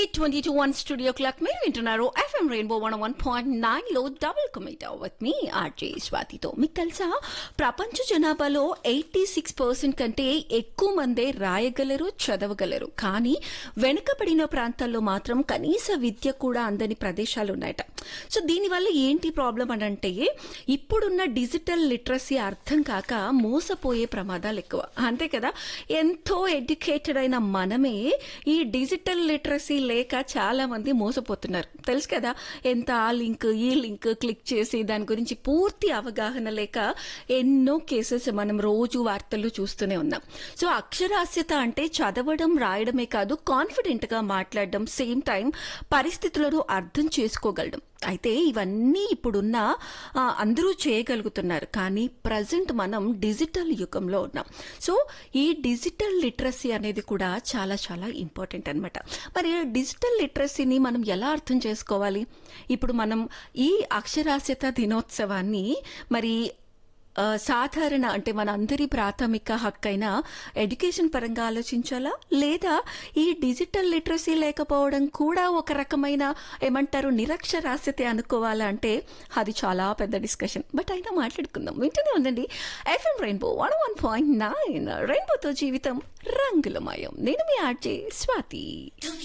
eight twenty two one studio clock మీరు వింటున్నారు FM rainbow one one point nine లో double కమిటా with me RJ స్వాతితో మీకు తెలుసా ప్రపంచ జనాభాలో ఎయిటీ సిక్స్ పర్సెంట్ కంటే ఎక్కువ మందే రాయగలరు చదవగలరు కానీ వెనుకబడిన ప్రాంతాల్లో మాత్రం కనీస విద్య కూడా అందని ప్రదేశాలు ఉన్నాయట సో దీనివల్ల ఏంటి ప్రాబ్లం అని అంటే ఇప్పుడున్న డిజిటల్ లిటరసీ అర్థం కాక మోసపోయే ప్రమాదాలు ఎక్కువ అంతే కదా ఎంతో ఎడ్యుకేటెడ్ అయిన మనమే ఈ డిజిటల్ లిటరసీ లేక చాలా మంది మోసపోతున్నారు తెలుసు కదా ఎంత ఆ లింక్ ఈ లింక్ క్లిక్ చేసి దాని గురించి పూర్తి అవగాహన లేక ఎన్నో కేసెస్ మనం రోజు వార్తల్లో చూస్తూనే ఉన్నాం సో అక్షరాస్యత అంటే చదవడం రాయడమే కాదు కాన్ఫిడెంట్ గా మాట్లాడడం సేమ్ టైం పరిస్థితులను అర్థం చేసుకోగలడం అయితే ఇవన్నీ ఇప్పుడున్న ఆ, అందరూ చేయగలుగుతున్నారు కానీ ప్రజెంట్ మనం డిజిటల్ యుగంలో ఉన్నాం సో ఈ డిజిటల్ లిటరసీ అనేది కూడా చాలా చాలా ఇంపార్టెంట్ అన్నమాట మరి డిజిటల్ లిటరసీని మనం ఎలా అర్థం చేసుకోవాలి ఇప్పుడు మనం ఈ అక్షరాస్యత దినోత్సవాన్ని మరి ఆ, సాధారణ అంటే మన అందరి ప్రాథమిక హక్కైన ఎడ్యుకేషన్ పరంగా ఆలోచించాలా లేదా ఈ డిజిటల్ లిటరసీ లేకపోవడం కూడా ఒక రకమైన ఏమంటారు నిరక్షరాస్యత అనుకోవాలా అంటే అది చాలా పెద్ద డిస్కషన్ బట్ అయినా మాట్లాడుకుందాం వింటూనే ఉందండి FM rainbow one one point nine రెయిన్బోతో జీవితం రంగులమయం నేను మీ ఆర్జే స్వాతి